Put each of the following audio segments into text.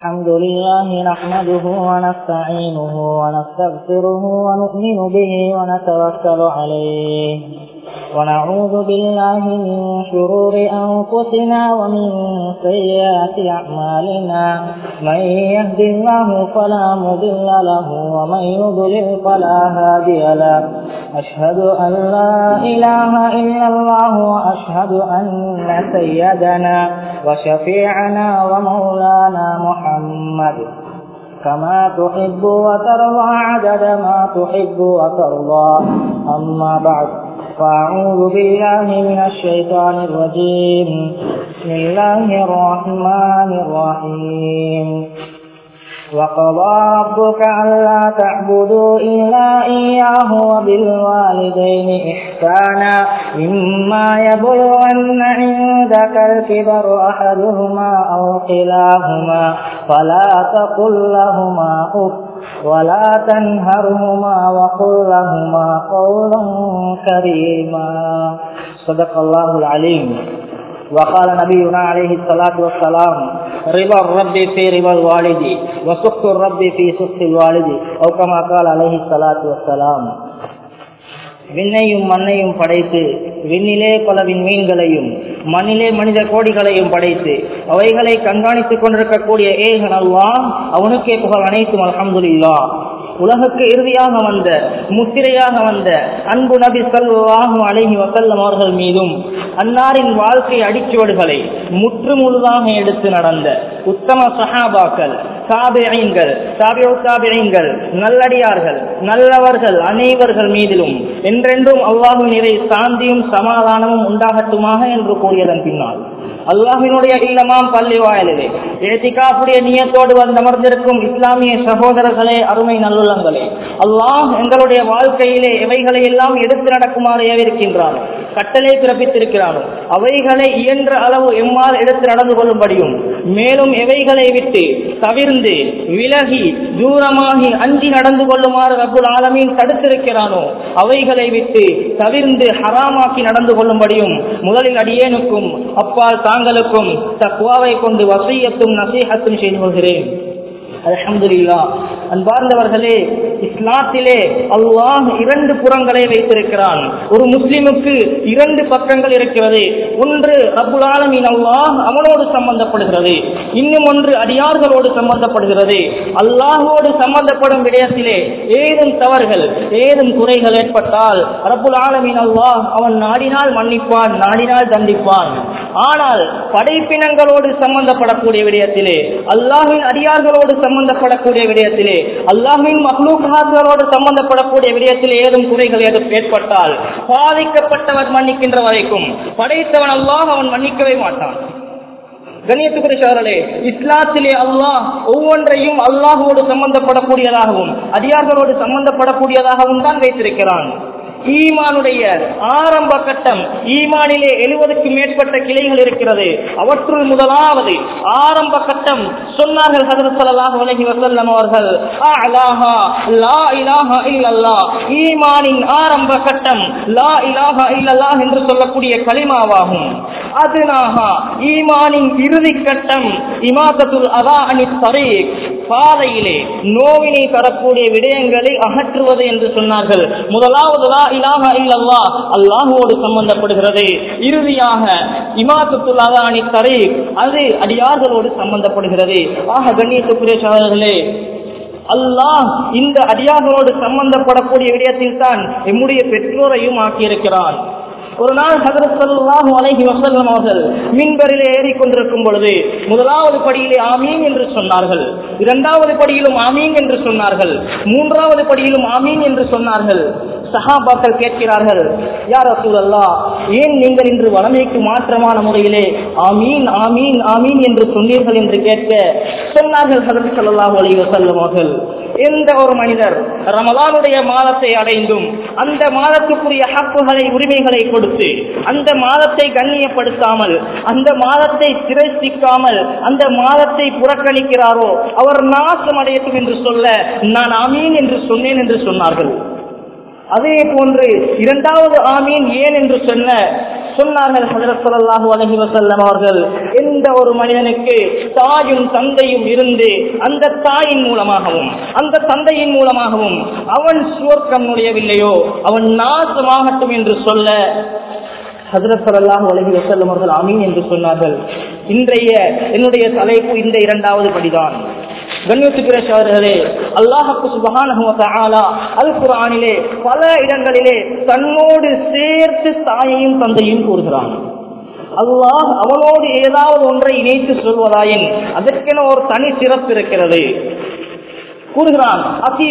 الحمد لله نحمده ونستعينه ونستغفره ونؤمن به ونتوكل عليه ونعوذ بالله من شرور أنفسنا ومن سيئات أعمالنا من يهد الله فلا مضل له ومن يضلل فلا هادي له أشهد أن لا إله إلا الله وأشهد أن سيدنا وشفيعنا ومولانا محمد كما تحب وترضى عدد ما تحب وترضى أما بعد فأعوذ بالله من الشيطان الرجيم بسم الله الرحمن الرحيم وقضى ربك ألا تعبدوا إلا إياه وبالوالدين إحسانا إما يبلغن عندك الكبر أحدهما أو كلاهما فلا تقل لهما أف ولا تنهرهما وقل لهما قولا كريما صدق الله العليم وقال نبينا عليه الصلاة والسلام رضا الرب في رضا الوالد وسخط الرب في سخط الوالد أو كما قال عليه الصلاة والسلام விண்ணையும் மண்ணையும் படைத்து விண்ணிலே பல விண்மீன்களையும் மண்ணிலே மனித கோடிகளையும் படைத்து அவைகளை கண்காணித்துக் கொண்டிருக்கக்கூடிய ஏகன் அல்லா அவனுக்கே புகழ் அனைத்தும் அலமதுல்லா உலகுக்கு இறுதியாக வந்த முத்திரையாக வந்த அன்பு நபி சல்லாஹும் அழகி வசல்லம் அவர்கள் மீதும் அன்னாரின் வாழ்க்கை அடிச்சுவடுகளை முற்று முழுதாக எடுத்து நடந்த உத்தம சஹாபாக்கள் தாபியங்கள் தாபியோ தாபியங்கள் நல்லடியார்கள் நல்லவர்கள் அனைவர்கள் மீதிலும் என்றென்றும் அல்லாஹு நிறை சாந்தியும் சமாதானமும் உண்டாகட்டுமாக என்று கூறியதன் பின்னால் அல்லாஹினுடைய இல்லமாம் பள்ளி வாயிலே ஏத்திகாப்புடைய நியத்தோடு வந்து அமர்ந்திருக்கும் இஸ்லாமிய சகோதரர்களே அருமை நல்லுள்ளங்களே அல்லாஹ் எங்களுடைய வாழ்க்கையிலே எவைகளை எல்லாம் எடுத்து நடக்குமாறு ஏவிருக்கின்றானோ கட்டளை பிறப்பித்திருக்கிறானோ அவைகளை இயன்ற அளவு எம்மால் எடுத்து நடந்து கொள்ளும்படியும் மேலும் எவைகளை விட்டு தவிர்ந்து விலகி தூரமாகி அஞ்சி நடந்து கொள்ளுமாறு ரகுல் ஆலமீன் தடுத்திருக்கிறானோ அவைகளை விட்டு தவிர்ந்து ஹராமாக்கி நடந்து கொள்ளும்படியும் முதலில் அடியேனுக்கும் அப்பால் தாங்களுக்கும் தக்குவாவை கொண்டு வசையத்தும் நசீகத்தும் செய்து கொள்கிறேன் அலமதுல்லா அன்பார்ந்தவர்களே இஸ்லாத்திலே அல்லாஹ் இரண்டு புறங்களை வைத்திருக்கிறான் ஒரு முஸ்லிமுக்கு இரண்டு பக்கங்கள் இருக்கிறது ஒன்று அபுல் ஆலமின் அல்லாஹ் அவனோடு சம்பந்தப்படுகிறது இன்னும் ஒன்று அடியார்களோடு சம்பந்தப்படுகிறது அல்லாஹோடு சம்பந்தப்படும் விடயத்திலே ஏதும் தவறுகள் ஏதும் குறைகள் ஏற்பட்டால் ரபுல் ஆலமின் அல்லாஹ் அவன் நாடினால் மன்னிப்பான் நாடினால் தண்டிப்பான் ஆனால் படைப்பினங்களோடு சம்பந்தப்படக்கூடிய விடயத்திலே அல்லாஹின் அடியார்களோடு சம்பந்தப்படக்கூடிய விடயத்திலே அல்லாஹின் மஹ்லூகாத்களோடு சம்பந்தப்படக்கூடிய விடயத்திலே ஏதும் குறைகள் ஏதும் ஏற்பட்டால் பாதிக்கப்பட்டவர் மன்னிக்கின்ற வரைக்கும் படைத்தவன் அல்லாஹ் அவன் மன்னிக்கவே மாட்டான் கணியத்துக்குரிய சோழர்களே இஸ்லாத்திலே அல்லாஹ் ஒவ்வொன்றையும் அல்லாஹோடு சம்பந்தப்படக்கூடியதாகவும் அடியார்களோடு சம்பந்தப்படக்கூடியதாகவும் தான் வைத்திருக்கிறான் ஈமானுடைய ஆரம்ப கட்டம் ஈமானிலே எழுபதுக்கு மேற்பட்ட கிளைகள் இருக்கிறது அவற்றுள் முதலாவது ஆரம்ப கட்டம் சொன்னார்கள் ஹதரத் ஸல்லல்லாஹு அலைஹி வஸல்லம் அவர்கள் அலாஹா லா இலாஹா இல்லல்லாஹ் ஈமானின் ஆரம்ப கட்டம் லா இலாஹா இல்லல்லாஹ் என்று சொல்லக்கூடிய கலிமாவாகும் அதுனாகா ஈமானின் இறுதி கட்டம் இமாதத்துல் அதா அனி தரீக் பாதையிலே நோவினை தரக்கூடிய விடயங்களை அகற்றுவது என்று சொன்னார்கள் முதலாவது லா இலாஹா இல்லல்லா அல்லாஹுவோடு சம்பந்தப்படுகிறது இறுதியாக இமாதத்துல் அதா அனி தரீக் அது அடியார்களோடு சம்பந்தப்படுகிறது ஆக கண்ணியத்துக்குரிய சோழர்களே அல்லாஹ் இந்த அடியார்களோடு சம்பந்தப்படக்கூடிய விடயத்தில் தான் எம்முடைய பெற்றோரையும் ஆக்கியிருக்கிறான் ஒரு நாள் ஹதரத் சல்லாஹூ அலைஹி வசல்லம் அவர்கள் மின்பரிலே ஏறிக்கொண்டிருக்கும் பொழுது முதலாவது படியிலே ஆமீன் என்று சொன்னார்கள் இரண்டாவது படியிலும் ஆமீன் என்று சொன்னார்கள் மூன்றாவது படியிலும் ஆமீன் என்று சொன்னார்கள் சஹாபாக்கள் கேட்கிறார்கள் யார் அசூலல்லா ஏன் நீங்கள் இன்று வளமைக்கு மாற்றமான முறையிலே ஆமீன் ஆமீன் ஆமீன் என்று சொன்னீர்கள் என்று கேட்க சொன்னார்கள் ஹதரத் சல்லாஹூ அலைஹி வசல்லம் அவர்கள் எந்த ஒரு மனிதர் ரமலானுடைய மாதத்தை அடைந்தும் அந்த மாதத்துக்குரிய ஹக்குகளை உரிமைகளை கொடுத்து அந்த மாதத்தை கண்ணியப்படுத்தாமல் அந்த மாதத்தை திரைசிக்காமல் அந்த மாதத்தை புறக்கணிக்கிறாரோ அவர் நாசம் அடையட்டும் என்று சொல்ல நான் அமீன் என்று சொன்னேன் என்று சொன்னார்கள் அதே போன்று இரண்டாவது ஆமீன் ஏன் என்று சொன்ன சொன்னார்கள் ஹஜரத் ஸல்லல்லாஹு அலைஹி வஸல்லம் அவர்கள் எந்த எந்த ஒரு மனிதனுக்கு தாயும் தந்தையும் இருந்து அந்த தாயின் மூலமாகவும் அந்த தந்தையின் மூலமாகவும் அவன் சுவர்க்கம் நுழையவில்லையோ அவன் நாசமாகட்டும் என்று சொல்ல ஹசரத் சல்லாஹ் உலகி வசல்லம் அவர்கள் அமீன் என்று சொன்னார்கள் இன்றைய என்னுடைய தலைப்பு இந்த இரண்டாவது படிதான் கண்ணியத்துக்குரிய சோதர்களே அல்லாஹுக்கு சுபகான அல் குரானிலே பல இடங்களிலே தன்னோடு சேர்த்து தாயையும் தந்தையும் கூறுகிறான் அல்லாஹ் அவனோடு ஏதாவது ஒன்றை இணைத்து சொல்வதாயின் அதற்கென ஒரு தனி சிறப்பு இருக்கிறது கூறுகிறான்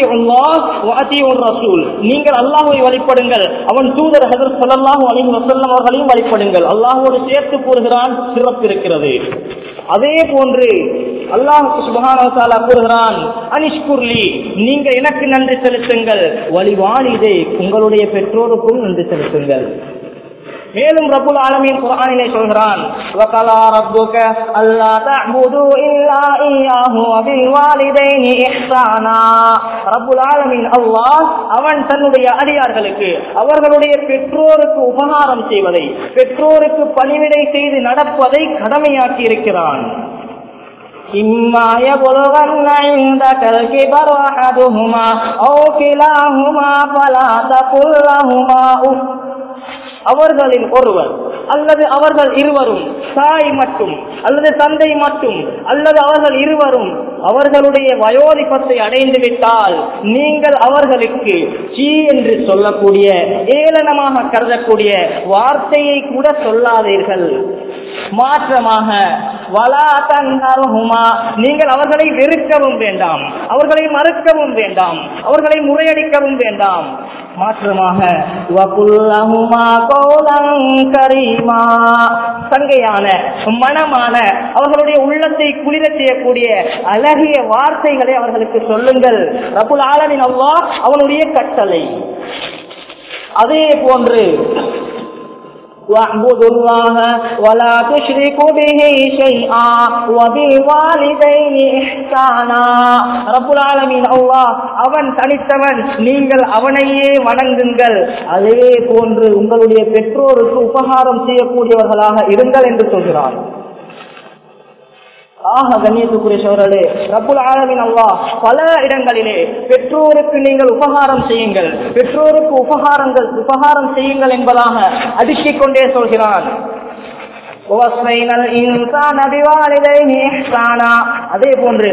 ரசூல் நீங்கள் அல்லாஹுவை வழிபடுங்கள் அவன் தூதர் ஹசரத் சல்லாஹூ அலி வசல்லம் அவர்களையும் வழிபடுங்கள் அல்லாஹோடு சேர்த்து கூறுகிறான் சிறப்பு இருக்கிறது அதே போன்று அல்லாஹுக்கு சுபகான கூறுகிறான் அனிஷ்குர்லி நீங்க எனக்கு நன்றி செலுத்துங்கள் வழிவாளிதே உங்களுடைய பெற்றோருக்கும் நன்றி செலுத்துங்கள் மேலும் ரபுல் ஆலமீன் குர்ஆனிலே சொல்கிறான் வகலா ரப்புக அல்லா தஅபுது இல்லா இய்யாஹு வபில் வாலிதைனி இஹ்சானா ரப்புல் ஆலமீன் அல்லாஹ் அவன் தன்னுடைய அடியார்களுக்கு அவர்களுடைய பெற்றோருக்கு உபகாரம் செய்வதை பெற்றோருக்கு பணிவிடை செய்து நடப்பதை கடமையாக்கி இருக்கிறான் إما يبلغن عندك الكبر أحدهما أو كلاهما فلا تقل لهما أف அவர்களில் ஒருவர் அல்லது அவர்கள் இருவரும் தாய் மட்டும் அல்லது தந்தை மட்டும் அல்லது அவர்கள் இருவரும் அவர்களுடைய வயோதிபத்தை அடைந்து விட்டால் நீங்கள் அவர்களுக்கு சீ என்று சொல்லக்கூடிய ஏளனமாக கருதக்கூடிய வார்த்தையை கூட சொல்லாதீர்கள் மாற்றமாக வலா தன்ஹருஹுமா நீங்கள் அவர்களை வெறுக்கவும் வேண்டாம் அவர்களை மறுக்கவும் வேண்டாம் அவர்களை முறையடிக்கவும் வேண்டாம் மாற்றமாக வகுல்லஹுமா கௌலன் கரீமா சங்கையான மனமான அவர்களுடைய உள்ளத்தை குளிர செய்யக்கூடிய அழகிய வார்த்தைகளை அவர்களுக்கு சொல்லுங்கள் ரபுல் ஆலமின் அவ்வா அவனுடைய கட்டளை அதே போன்று واعبدوا الله ولا تشركوا به شيئا وبالوالدين إحسانا رب العالمين الله அவன் தனித்தவன் நீங்கள் அவனையே வணங்குங்கள் அதே போன்று உங்களுடைய பெற்றோருக்கு உபகாரம் செய்யக்கூடியவர்களாக இருங்கள் என்று சொல்கிறான் ஆக கண்ணியத்துக்குரிய சோழர்களே ரப்புல் ஆலமின் அல்லாஹ் பல இடங்களிலே பெற்றோருக்கு நீங்கள் உபகாரம் செய்யுங்கள் பெற்றோருக்கு உபகாரங்கள் உபகாரம் செய்யுங்கள் என்பதாக அடுக்கிக் கொண்டே சொல்கிறான் அதே போன்று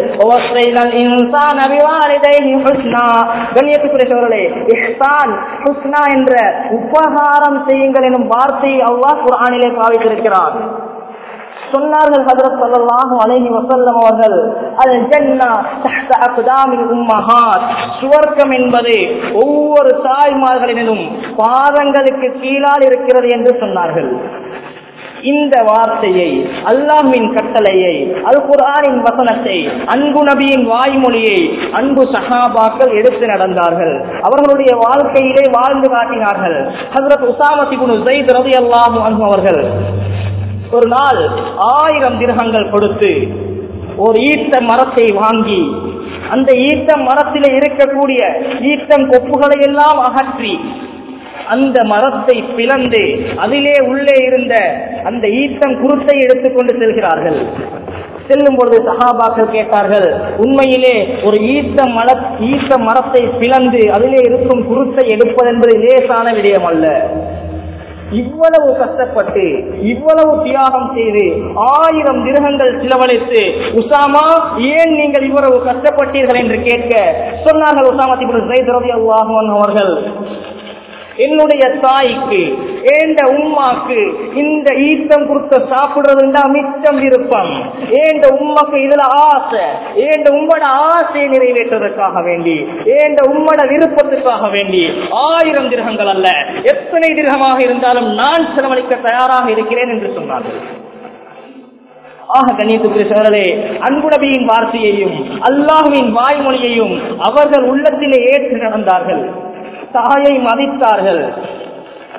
என்ற உபகாரம் செய்யுங்கள் எனும் வார்த்தையை அல்லாஹ் குரானிலே பாவித்திருக்கிறான் சொன்னார்கள் ஹதரத் ஸல்லல்லாஹு அலைஹி வஸல்லம் அவர்கள் அல் ஜன்னா தஹ்த அக்தாமில் உம்மஹாத் சுவர்க்கம் என்பது ஒவ்வொரு தாய்மார்களினும் பாதங்களுக்கு கீழால் இருக்கிறது என்று சொன்னார்கள் இந்த வார்த்தையை அல்லாஹ்வின் கட்டளையை அல் குர்ஆனின் வசனத்தை அன்பு நபியின் வாய்மொழியை அன்பு சஹாபாக்கள் எடுத்து நடந்தார்கள் அவர்களுடைய வாழ்க்கையிலே வாழ்ந்து காட்டினார்கள் ஹஜரத் உசாமத்திபுன் ஜெயித் ரலியல்லாஹு அன்ஹு அவர்கள் ஒரு நாள் ஆயிரம் திரகங்கள் கொடுத்து ஒரு ஈட்ட மரத்தை வாங்கி அந்த ஈட்ட மரத்திலே இருக்கக்கூடிய ஈட்டம் கொப்புகளை எல்லாம் அகற்றி அந்த மரத்தை பிளந்து அதிலே உள்ளே இருந்த அந்த ஈட்டம் குருத்தை எடுத்துக்கொண்டு செல்கிறார்கள் செல்லும் பொழுது சஹாபாக்கள் கேட்டார்கள் உண்மையிலே ஒரு ஈட்ட மர ஈட்ட மரத்தை பிளந்து அதிலே இருக்கும் குருத்தை எடுப்பது என்பது லேசான விடயம் அல்ல இவ்வளவு கஷ்டப்பட்டு இவ்வளவு தியாகம் செய்து ஆயிரம் திருகங்கள் செலவழித்து உசாமா ஏன் நீங்கள் இவ்வளவு கஷ்டப்பட்டீர்கள் என்று கேட்க சொன்னார்கள் உசாமா திபுல் அவர்கள் என்னுடைய தாய்க்கு ஏண்ட உம்மாக்கு இந்த ஈட்டம் கொடுத்த சாப்பிடுறதுண்டா மிச்சம் விருப்பம் ஏண்ட உம்மாக்கு இதுல ஆசை ஏண்ட உம்மோட ஆசையை நிறைவேற்றுவதற்காக வேண்டி ஏண்ட உம்மோட விருப்பத்துக்காக வேண்டி ஆயிரம் திருகங்கள் அல்ல எத்தனை திருகமாக இருந்தாலும் நான் செலவழிக்க தயாராக இருக்கிறேன் என்று சொன்னார்கள் ஆக கண்ணியத்துக்குரிய சோழரே அன்புடபியின் வார்த்தையையும் அல்லாஹுவின் வாய்மொழியையும் அவர்கள் உள்ளத்திலே ஏற்று நடந்தார்கள் தாயை மதித்தார்கள்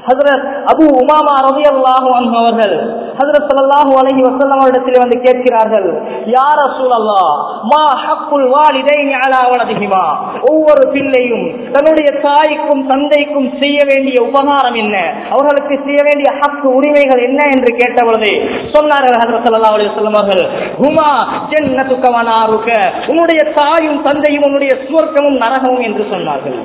ஹசரத் அபு உமாமா ரவி அல்லாஹு அவர்கள் ஹசரத் ஸல்லல்லாஹு அலைஹி வஸல்லம் இடத்தில் வந்து கேட்கிறார்கள் யார் ரசூலல்லா மா ஹக்குல் வாலிதைனி அலா வலதிஹிமா ஒவ்வொரு பிள்ளையும் தன்னுடைய தாய்க்கும் தந்தைக்கும் செய்ய வேண்டிய உபகாரம் என்ன அவர்களுக்கு செய்ய வேண்டிய ஹக்கு உரிமைகள் என்ன என்று கேட்ட பொழுது சொன்னார்கள் ஹசரத் ஸல்லல்லாஹு அலைஹி வஸல்லம் அவர்கள் ஹுமா ஜன்னத்துக வனாருக உன்னுடைய தாயும் தந்தையும் உன்னுடைய சுவர்க்கமும் நரகமும் என்று சொன்னார்கள்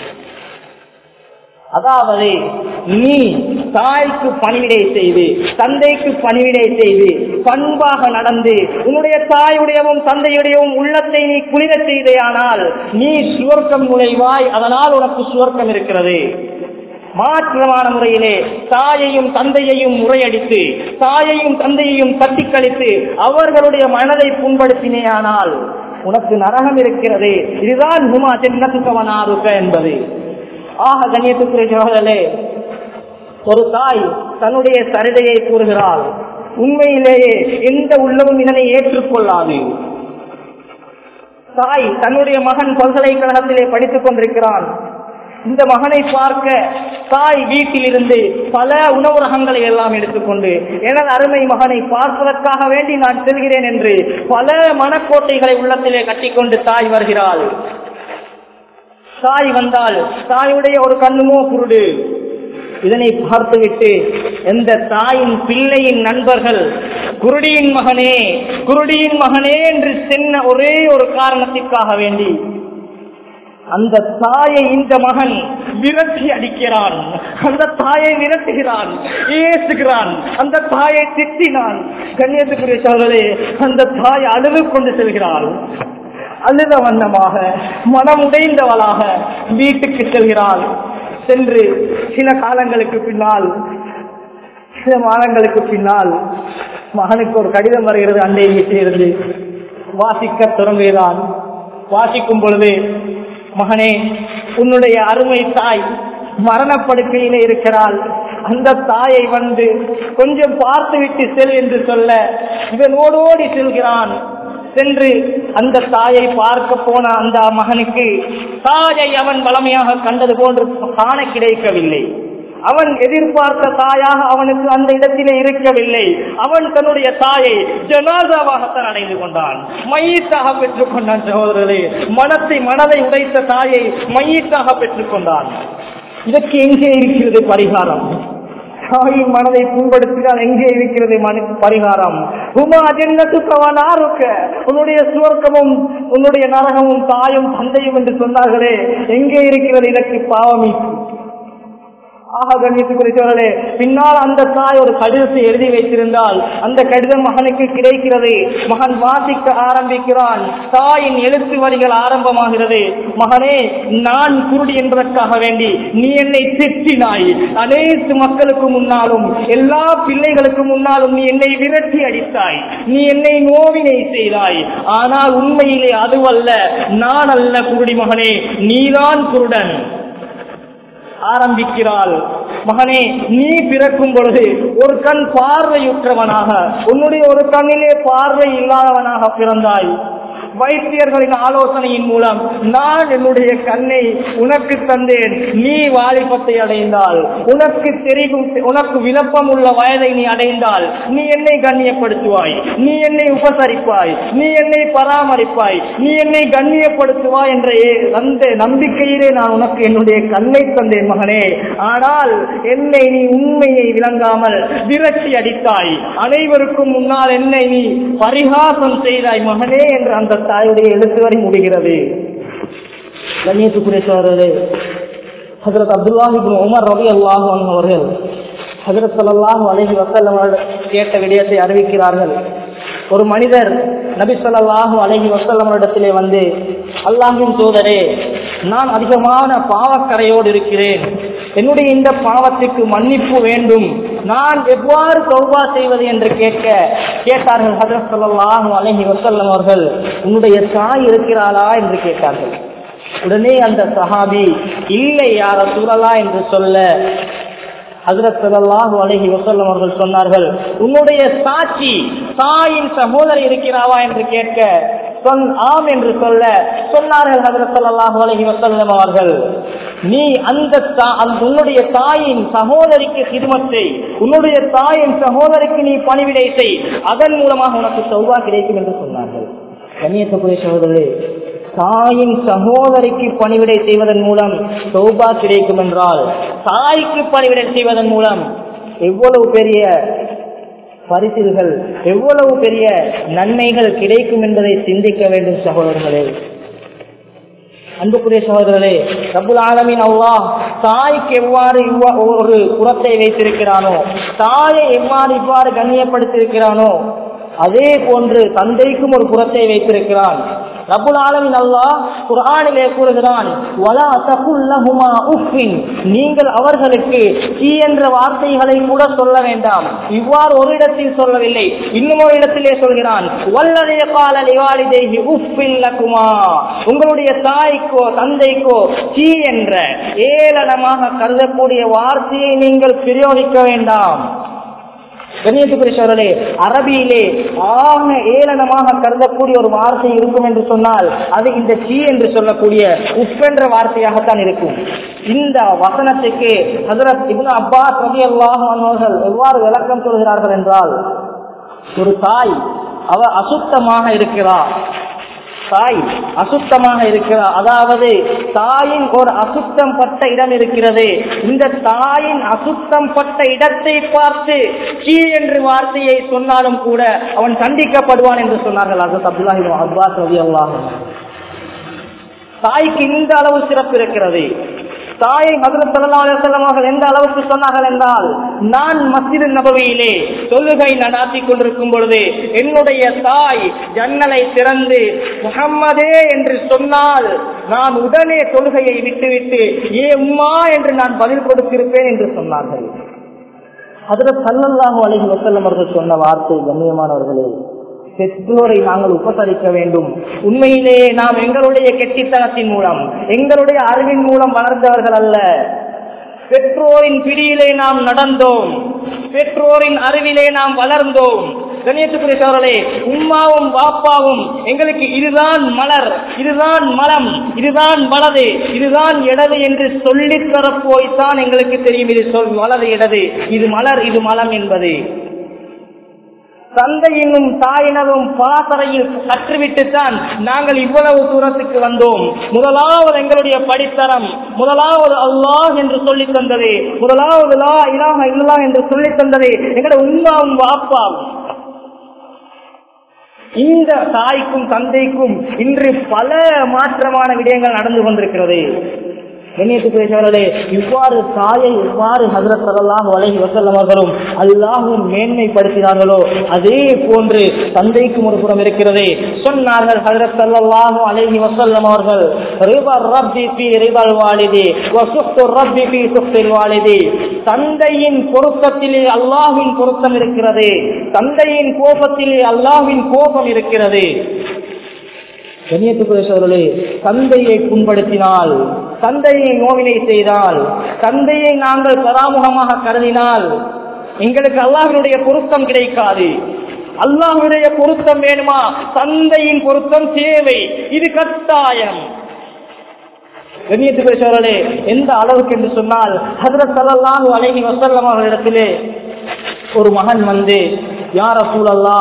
அதாவது நீ தாய்க்கு பணிவிடை செய்து தந்தைக்கு பணிவிடை செய்து பண்பாக நடந்து உன்னுடைய தாயுடையவும் தந்தையுடையவும் உள்ளத்தை நீ குளிர செய்தேயானால் நீ சுவர்க்கம் நுழைவாய் அதனால் உனக்கு சுவர்க்கம் இருக்கிறது மாற்றமான முறையிலே தாயையும் தந்தையையும் முறையடித்து தாயையும் தந்தையையும் தட்டி கழித்து அவர்களுடைய மனதை புண்படுத்தினேயானால் உனக்கு நரகம் இருக்கிறது இதுதான் ஹுமா ஜன்னத்துக்கவனாருக்க என்பது ஆக கண்ணியத்துக்குரியவர்களே ஒரு தாய் தன்னுடைய சரிதையை கூறுகிறாள் உண்மையிலேயே எந்த உள்ளமும் இதனை ஏற்றுக்கொள்ளாது தாய் தன்னுடைய மகன் பல்கலைக்கழகத்திலே படித்துக் கொண்டிருக்கிறான் இந்த மகனை பார்க்க தாய் வீட்டிலிருந்து பல உணவரகங்களை எல்லாம் எடுத்துக்கொண்டு எனது அருமை மகனை பார்ப்பதற்காக வேண்டி நான் செல்கிறேன் என்று பல மனக்கோட்டைகளை உள்ளத்திலே கட்டிக்கொண்டு தாய் வருகிறாள் தாய் வந்தால் தாயுடைய ஒரு கண்ணுமோ குருடு இதனை பார்த்துவிட்டு எந்த தாயின் பிள்ளையின் நண்பர்கள் குருடியின் மகனே குருடியின் மகனே என்று சென்ன ஒரே ஒரு காரணத்திற்காக வேண்டி அந்த தாயை இந்த மகன் விரட்டி அடிக்கிறான் அந்த தாயை விரட்டுகிறான் ஏசுகிறான் அந்த தாயை திட்டினான் கண்ணியத்துக்குரிய சோழர்களே அந்த தாய் அழுது கொண்டு செல்கிறாள் அழுத வண்ணமாக மனமுடைந்தவளாக வீட்டுக்கு செல்கிறாள் சென்று சில காலங்களுக்கு பின்னால் சில மாதங்களுக்கு பின்னால் மகனுக்கு ஒரு கடிதம் வருகிறது அண்டை வீட்டிலிருந்து வாசிக்க தொடங்குகிறான் வாசிக்கும் பொழுது மகனே உன்னுடைய அருமை தாய் மரணப்படுக்கையிலே இருக்கிறாள் அந்த தாயை வந்து கொஞ்சம் பார்த்து விட்டு செல் என்று சொல்ல இவன் ஓடோடி செல்கிறான் சென்று அந்த தாயை பார்க்க போன அந்த மகனுக்கு தாயை அவன் வளமையாக கண்டது போன்று காண கிடைக்கவில்லை அவன் எதிர்பார்த்த தாயாக அவனுக்கு அந்த இடத்திலே இருக்கவில்லை அவன் தன்னுடைய தாயை ஜனாதாவாகத்தான் அடைந்து கொண்டான் மையீட்டாக பெற்றுக் கொண்டான் சகோதரர்களே மனத்தை மனதை உடைத்த தாயை மையீட்டாக பெற்றுக் கொண்டான் இதற்கு எங்கே இருக்கிறது பரிகாரம் தாயின் மனதை புண்படுத்தினால் எங்கே இருக்கிறது மனு பரிகாரம் உமா ஜென்னத்துக்கவனாருக்க உன்னுடைய சுவர்க்கமும் உன்னுடைய நரகமும் தாயும் தந்தையும் என்று சொன்னார்களே எங்கே இருக்கிறது இதற்கு பாவமீட்டு ஆக கண்ணியத்துக்குரியவர்களே பின்னால் அந்த தாய் ஒரு கடிதத்தை எழுதி வைத்திருந்தால் அந்த கடிதம் மகனுக்கு கிடைக்கிறது மகன் வாசிக்க ஆரம்பிக்கிறான் தாயின் எழுத்து வரிகள் ஆரம்பமாகிறது மகனே நான் குருடி என்பதற்காக வேண்டி நீ என்னை திட்டினாய் அனைத்து மக்களுக்கு முன்னாலும் எல்லா பிள்ளைகளுக்கு முன்னாலும் நீ என்னை விரட்டி அடித்தாய் நீ என்னை நோவினை செய்தாய் ஆனால் உண்மையிலே அதுவல்ல நான் அல்ல குருடி மகனே நீதான் குருடன் ஆரம்பிக்கிறாள் மகனே நீ பிறக்கும் பொழுது ஒரு கண் பார்வையுற்றவனாக உன்னுடைய ஒரு கண்ணிலே பார்வை இல்லாதவனாக பிறந்தாய் வைத்தியர்களின் ஆலோசனையின் மூலம் நான் என்னுடைய கண்ணை உனக்கு தந்தேன் நீ வாலிபத்தை அடைந்தால் உனக்கு தெரியும் உனக்கு விளப்பம் உள்ள வயதை நீ அடைந்தால் நீ என்னை கண்ணியப்படுத்துவாய் நீ என்னை உபசரிப்பாய் நீ என்னை பராமரிப்பாய் நீ என்னை கண்ணியப்படுத்துவாய் என்ற ஏ- அந்த நம்பிக்கையிலே நான் உனக்கு என்னுடைய கண்ணை தந்தேன் மகனே ஆனால் என்னை நீ உண்மையை விளங்காமல் விரட்டி அடித்தாய் அனைவருக்கும் முன்னால் என்னை நீ பரிகாசம் செய்தாய் மகனே என்று அந்த தாயுடைய எழுத்து வரை முடிகிறது கண்ணியத்துக்குரிய சோதரே ஹசரத் அப்துல்லாஹி இப்னு உமர் ரவி அல்லாஹு அவர்கள் ஹசரத் ஸல்லல்லாஹு அலைஹி வஸல்லம் அவர்கள் கேட்ட விடயத்தை அறிவிக்கிறார்கள் ஒரு மனிதர் நபி ஸல்லல்லாஹு அலைஹி வஸல்லம் இடத்திலே வந்து அல்லாஹ்வின் தூதரே நான் அதிகமான பாவக்கரையோடு இருக்கிறேன் என்னுடைய இந்த பாவத்துக்கு மன்னிப்பு வேண்டும் நான் எவ்வாறு தௌபா செய்வது என்று கேட்க கேட்டார்கள் ஹஜரத் ஸல்லல்லாஹு அலைஹி வஸல்லம் அவர்கள் உன்னுடைய தாய் இருக்கிறாளா என்று கேட்டார்கள் உடனே அந்த சஹாபி இல்லை யார சூழலா என்று சொல்ல ஹசரத் ஸல்லல்லாஹு அலைஹி வஸல்லம் அவர்கள் சொன்னார்கள் உன்னுடைய சாட்சி தாயின் சகோதரி இருக்கிறாவா என்று கேட்க சொன் ஆம் என்று சொல்ல சொன்னார்கள் ஹசரத் ஸல்லல்லாஹு அலைஹி வஸல்லம் அவர்கள் நீ அந்த தா- அந்த உன்னுடைய தாயின் சகோதரிக்கு ஹிதுமத்தை உன்னுடைய தாயின் சகோதரிக்கு நீ பணிவிடை செய் அதன் மூலமாக உனக்கு சௌபா கிடைக்கும் என்று சொன்னார்கள் கண்ணியத்துக்குரிய சகோதரர்களே தாயின் சகோதரிக்கு பணிவிடை செய்வதன் மூலம் சௌபா கிடைக்கும் என்றால் தாய்க்கு பணிவிடை செய்வதன் மூலம் எவ்வளவு பெரிய பரிசில்கள் எவ்வளவு பெரிய நன்மைகள் கிடைக்கும் என்பதை சிந்திக்க வேண்டும் சகோதரர்களே அன்புக்குரிய சகோதரர்களே ரபுல் ஆலமின் அல்லாஹ் தாய்க்கு எவ்வாறு இவ்வா- ஒரு புறத்தை வைத்திருக்கிறானோ தாயை எவ்வாறு இவ்வாறு கண்ணியப்படுத்தியிருக்கிறானோ அதே போன்று தந்தைக்கும் ஒரு புறத்தை வைத்திருக்கிறான் ரபுல் ஆலமின் அல்லாஹ் குர்ஆனிலே கூறுகிறான் வலா தகுல்லஹுமா உஃபின் நீங்கள் அவர்களுக்கு சீ என்ற வார்த்தைகளை கூட சொல்ல வேண்டாம் இவ்வாறு ஒரு இடத்தில் சொல்லவில்லை இன்னும் ஒரு இடத்திலே சொல்கிறான் வல்லதைய கால லிவாலிதைஹி உஃபின் லகுமா உங்களுடைய தாய்க்கோ தந்தைக்கோ சீ என்ற ஏளனமாக கருதக்கூடிய வார்த்தையை நீங்கள் பிரயோகிக்க வேண்டாம் கண்ணியத்துக்குரியவர்களே அரபியிலே ஆக ஏளனமாக கருதக்கூடிய ஒரு வார்த்தை இருக்கும் என்று சொன்னால் அது இந்த சீ என்று சொல்லக்கூடிய உப்பென்ற வார்த்தையாகத்தான் இருக்கும் இந்த வசனத்துக்கு ஹசரத் இப்னு அப்பாஸ் ரபி அவர்கள் எவ்வாறு விளக்கம் சொல்கிறார்கள் என்றால் ஒரு தாய் அவ அசுத்தமாக இருக்கிறார் தாய் அசுத்தமாக இருக்கிறார் அதாவது தாயின் ஒரு அசுத்தம் பட்ட இடம் இருக்கிறது இந்த தாயின் அசுத்தம் பட்ட இடத்தை பார்த்து கீ என்று வார்த்தையை சொன்னாலும் கூட அவன் தண்டிக்கப்படுவான் என்று சொன்னார்கள் அது அப்துல்லாஹி அப்பாஸ் ரவி அல்லாஹ் தாய்க்கு இந்த அளவு சிறப்பு இருக்கிறது தாயை ஹசரத் ஸல்லல்லாஹு அலைஹி வஸல்லம் அவர்கள் எந்த அளவுக்கு சொன்னார்கள் என்றால் நான் மஸ்ஜித் நபவியிலே தொழுகை நடாத்தி கொண்டிருக்கும் பொழுது என்னுடைய தாய் ஜன்னலை திறந்து முஹம்மதே என்று சொன்னால் நான் உடனே தொழுகையை விட்டுவிட்டு ஏ உம்மா என்று நான் பதில் கொடுத்திருப்பேன் என்று சொன்னார்கள் ஹதரத் ஸல்லல்லாஹு அலைஹி வஸல்லம் அவர்கள் சொன்ன வார்த்தை கண்ணியமானவர்களே பெற்றோரை நாங்கள் உபசரிக்க வேண்டும் உண்மையிலேயே நாம் எங்களுடைய கெட்டித்தனத்தின் மூலம் எங்களுடைய அறிவின் மூலம் வளர்ந்தவர்கள் அல்ல பெற்றோரின் பிடியிலே நாம் நடந்தோம் பெற்றோரின் அறிவிலே நாம் வளர்ந்தோம் கணேசபுரி சோழர்களே உம்மாவும் பாப்பாவும் எங்களுக்கு இதுதான் மலர் இதுதான் மலம் இதுதான் வலது இதுதான் இடது என்று சொல்லித் தரப்போய்த்தான் எங்களுக்கு தெரியும் இது சொல் வலது இடது இது மலர் இது மலம் என்பது தந்தையினும் தாயினரும் பாசறையில் கற்றுவிட்டுத்தான் நாங்கள் இவ்வளவு தூரத்துக்கு வந்தோம் முதலாவது எங்களுடைய படித்தரம் முதலாவது அல்லாஹ் என்று சொல்லித் தந்தது முதலாவது லா இலாஹ இல்லா என்று சொல்லித் தந்தது எங்களுடைய உண்மாவும் வாப்பாவும் இந்த தாய்க்கும் தந்தைக்கும் இன்று பல மாற்றமான விடயங்கள் நடந்து கொண்டிருக்கிறது கண்ணியத்துக்குரியவர்களே இவ்வாறு தாயை இவ்வாறு ஹசரத் சல்லாஹ் வலைஹி வசல்லம் அவர்களும் அல்லாஹும் மேன்மைப்படுத்தினார்களோ அதே போன்று தந்தைக்கும் ஒரு புறம் இருக்கிறது சொன்னார்கள் ஹசரத் சல்லாஹு அலைஹி வசல்லம் அவர்கள் ரிபர் ரப்பி பி ரிபல் வாலிதி வசுக்து ரப்பி பி சுக்தில் வாலிதி தந்தையின் பொருத்தத்திலே அல்லாஹ்வின் பொருத்தம் இருக்கிறது தந்தையின் கோபத்திலே அல்லாஹ்வின் கோபம் இருக்கிறது கண்ணியத்துக்குரியவர்களே தந்தையை புண்படுத்தினால் தந்தையை நோவினை செய்தால் தந்தையை நாங்கள் பராமுகமாக கருதினால் எங்களுக்கு அல்லாஹினுடைய பொருத்தம் கிடைக்காது அல்லாஹுடைய பொருத்தம் வேணுமா தந்தையின் பொருத்தம் தேவை இது கட்டாயம் கண்ணியத்துக்குரியவர்களே எந்த அளவுக்கு என்று சொன்னால் ஹசரத் சல்லாஹூ அலைஹி வசல்லம் அவர்களிடத்திலே ஒரு மகன் வந்து யார் சூழல்லா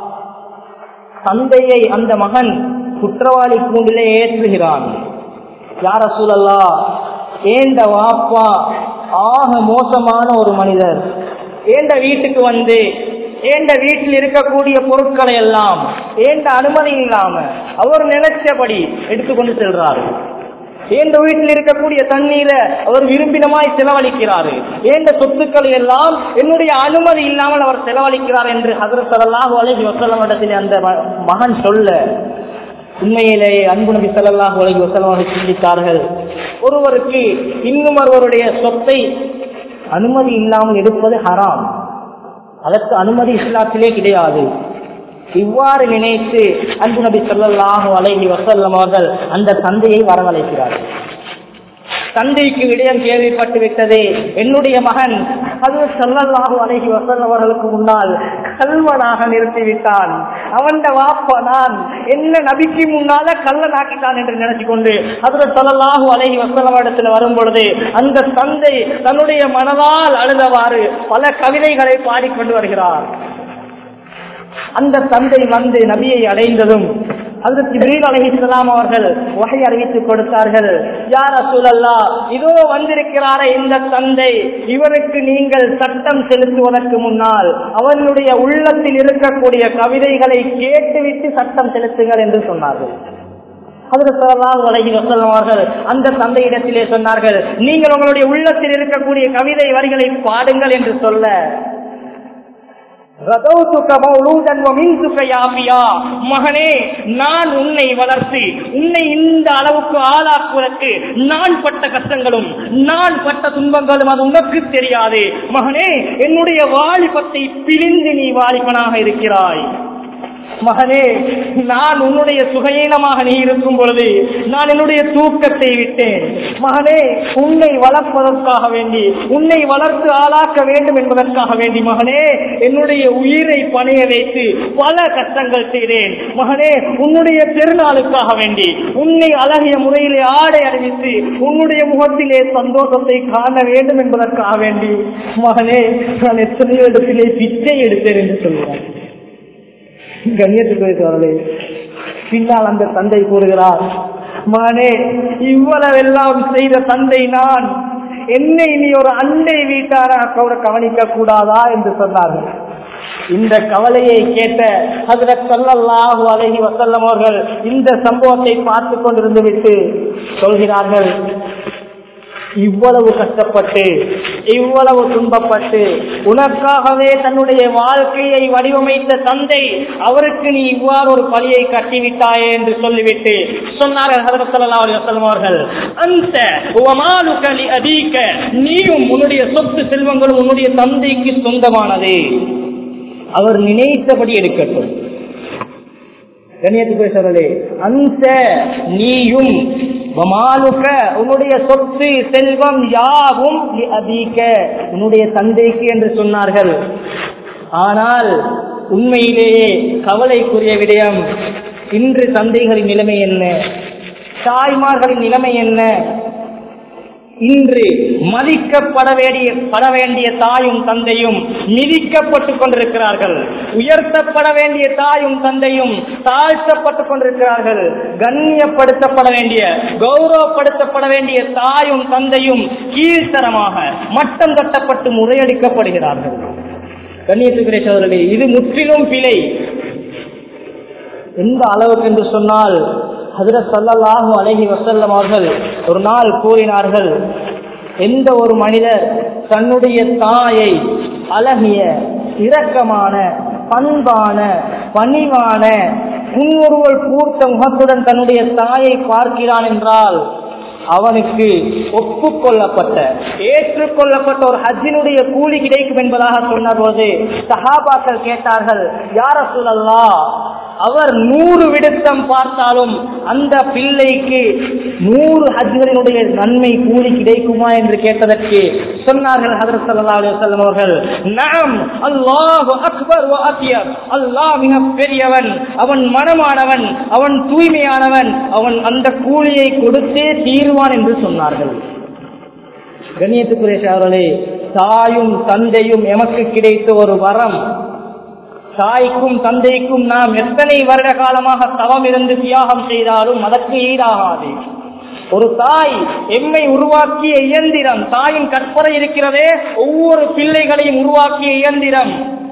தந்தையை அந்த மகன் குற்றவாளி கூண்டிலே ஏற்றுகிறான் யார சூழல்லா ஏண்ட வாப்பா ஆக மோசமான ஒரு மனிதர் ஏண்ட வீட்டுக்கு வந்து ஏண்ட வீட்டில் இருக்கக்கூடிய பொருட்களை எல்லாம் ஏண்ட அனுமதி இல்லாம அவர் நினைச்சபடி எடுத்துக்கொண்டு செல்றாரு ஏந்த வீட்டில் இருக்கக்கூடிய தண்ணீரை அவர் விரும்பினமாய் செலவழிக்கிறாரு ஏந்த சொத்துக்களை எல்லாம் என்னுடைய அனுமதி இல்லாமல் அவர் செலவழிக்கிறார் என்று ஹசரத் சல்லாஹூ அலைஹி வசல்லம் இடத்தில் அந்த ம- மகன் சொல்ல உண்மையிலேயே அன்பு நபி ஸல்லல்லாஹு அலைஹி வஸல்லம் அவர்கள் சிந்தித்தார்கள் ஒருவருக்கு இன்னும் ஒருவருடைய சொத்தை அனுமதி இல்லாமல் எடுப்பது ஹராம் அதற்கு அனுமதி இஸ்லாத்திலே கிடையாது இவ்வாறு நினைத்து அன்பு நபி ஸல்லல்லாஹு அலைஹி வஸல்லம் அவர்கள் அந்த தந்தையை வரவழைக்கிறார்கள் தந்தைக்கு விடயம் கேள்விப்பட்டு விட்டதே என்னுடைய மகன் அது சல்லல்லாஹு அலைஹி வஸல்லம் அவர்களுக்கு முன்னால் கல்வனாக நிறுத்திவிட்டான் அவன் வாப்பா நான் என்ன நபிக்கு முன்னால கள்ளனாக்கிட்டான் என்று நினைச்சு கொண்டு அதுல சொல்லலாஹு அலைஹி வசலமிடத்துல வரும் பொழுது அந்த தந்தை தன்னுடைய மனதால் அழுதவாறு பல கவிதைகளை பாடிக்கொண்டு வருகிறார் அந்த தந்தை வந்து நபியை அடைந்ததும் அதற்கு ஜிப்ரீல் அலைஹிஸ்ஸலாம் அவர்கள் வகை அறிவித்து கொடுத்தார்கள் யார் அசூலல்லா இதோ வந்திருக்கிறாரே இந்த தந்தை இவருக்கு நீங்கள் சட்டம் செலுத்துவதற்கு முன்னால் அவனுடைய உள்ளத்தில் இருக்கக்கூடிய கவிதைகளை கேட்டுவிட்டு சட்டம் செலுத்துங்கள் என்று சொன்னார்கள் அவர்கள் அந்த தந்தையிடத்திலே சொன்னார்கள் நீங்கள் உங்களுடைய உள்ளத்தில் இருக்கக்கூடிய கவிதை வரிகளை பாடுங்கள் என்று சொல்ல மகனே நான் உன்னை வளர்த்து உன்னை இந்த அளவுக்கு ஆளாக்குவதற்கு நான் பட்ட கஷ்டங்களும் நான் பட்ட துன்பங்களும் அது உனக்கு தெரியாது மகனே என்னுடைய வாலிபத்தை பிழிந்து நீ வாலிபனாக இருக்கிறாய் மகனே நான் உன்னுடைய சுகையீனமாக நீ இருக்கும் பொழுது நான் என்னுடைய தூக்கத்தை விட்டேன் மகனே உன்னை வளர்ப்பதற்காக வேண்டி உன்னை வளர்த்து ஆளாக்க வேண்டும் என்பதற்காக வேண்டி மகனே என்னுடைய உயிரை பணைய வைத்து பல கஷ்டங்கள் செய்தேன் மகனே உன்னுடைய பெருநாளுக்காக வேண்டி உன்னை அழகிய முறையிலே ஆடை அணிவித்து உன்னுடைய முகத்திலே சந்தோஷத்தை காண வேண்டும் என்பதற்காக வேண்டி மகனே நான் எத்தனையோ இடத்திலே பிச்சை எடுத்தேன் என்று சொல்லுவார் கண்ணியத்துக்கு பின்னால் அந்த தந்தை கூறுகிறார் மகனே இவ்வளவெல்லாம் செய்த தந்தை நான் என்னை நீ ஒரு அண்டை வீட்டாராக கூட கவனிக்க கூடாதா என்று சொன்னார்கள் இந்த கவலையை கேட்ட ஹசரத் சல்லல்லாஹு அலைஹி வசல்லம் அவர்கள் இந்த சம்பவத்தை பார்த்து கொண்டிருந்து விட்டு சொல்கிறார்கள் இவ்வளவு கஷ்டப்பட்டு இவ்வளவு துன்பப்பட்டு உனக்காகவே தன்னுடைய வாழ்க்கையை வடிவமைத்த தந்தை அவருக்கு நீ இவ்வாறு ஒரு பழியை கட்டிவிட்டாயே என்று சொல்லிவிட்டு சொன்னார்கள் ஹதரத் ஸல்லல்லாஹு அலைஹி வஸல்லம் அவர்கள் அந்த உமாலுக லி அதீக நீயும் உன்னுடைய சொத்து செல்வங்களும் உன்னுடைய தந்தைக்கு சொந்தமானது அவர் நினைத்தபடி எடுக்கட்டும் கண்ணியத்துக்கு பேசுறதே அந்த நீயும் வமாலுக்க உன்னுடைய சொத்து செல்வம் யாவும் அதிக உன்னுடைய தந்தைக்கு என்று சொன்னார்கள் ஆனால் உண்மையிலேயே கவலைக்குரிய விடயம் இன்று தந்தைகளின் நிலைமை என்ன தாய்மார்களின் நிலைமை என்ன இன்று மதிக்கப்பட வேண்டிய பட வேண்டிய தாயும் தந்தையும் மிதிக்கப்பட்டுக் கொண்டிருக்கிறார்கள் உயர்த்தப்பட வேண்டிய தாயும் தந்தையும் தாழ்த்தப்பட்டுக் கொண்டிருக்கிறார்கள் கண்ணியப்படுத்தப்பட வேண்டிய கௌரவப்படுத்தப்பட வேண்டிய தாயும் தந்தையும் கீழ்த்தரமாக மட்டம் தட்டப்பட்டு முறையடிக்கப்படுகிறார்கள் கண்ணியத்துக்குரிய சோதரர்களே இது முற்றிலும் பிழை எந்த அளவுக்கு என்று சொன்னால் ஹதரத் சல்லல்லாஹு அலைஹி வஸல்லம் அவர்கள் ஒரு நாள் கூறினார்கள் எந்த ஒரு மனிதர் தன்னுடைய தாயை அழகிய இரக்கமான பண்பான பணிவான புன்முறுவல் பூர்த்த முகத்துடன் தன்னுடைய தாயை பார்க்கிறான் என்றால் அவனுக்கு ஒப்புக்கொள்ளப்பட்ட ஏற்றுக்கொள்ளப்பட்ட ஒரு ஹஜ்ஜினுடைய கூலி கிடைக்கும் என்பதாக சொன்ன போது சஹாபாக்கள் கேட்டார்கள் யார சொல்லல்லா அவர் நூறு விடுத்தம் பார்த்தாலும் அந்த பிள்ளைக்கு நூறு ஹஜ்களினுடைய நன்மை கூலி கிடைக்குமா என்று கேட்டதற்கு சொன்னார்கள் ஹதரத் ஸல்லல்லாஹு அலைஹி வஸல்லம் அவர்கள் நஅம் அல்லாஹு அக்பர் வ அத்யப் அல்லாஹ் மிக பெரியவன் அவன் மனமானவன் அவன் தூய்மையானவன் அவன் அந்த கூலியை கொடுத்தே தீர்வான் என்று சொன்னார்கள் கண்ணியத்துக்குரிய அவர்களே தாயும் தந்தையும் எமக்கு கிடைத்த ஒரு வரம் தாய்க்கும் தந்தைக்கும் நாம் எத்தனை வருட காலமாக தவம் இருந்து தியாகம் செய்தாலும் அதற்கு ஈடாகாது ஒரு தாய் எம்மை உருவாக்கிய இயந்திரம் தாயின் கற்பனை இருக்கிறதே ஒவ்வொரு பிள்ளைகளையும் உருவாக்கிய இயந்திரம்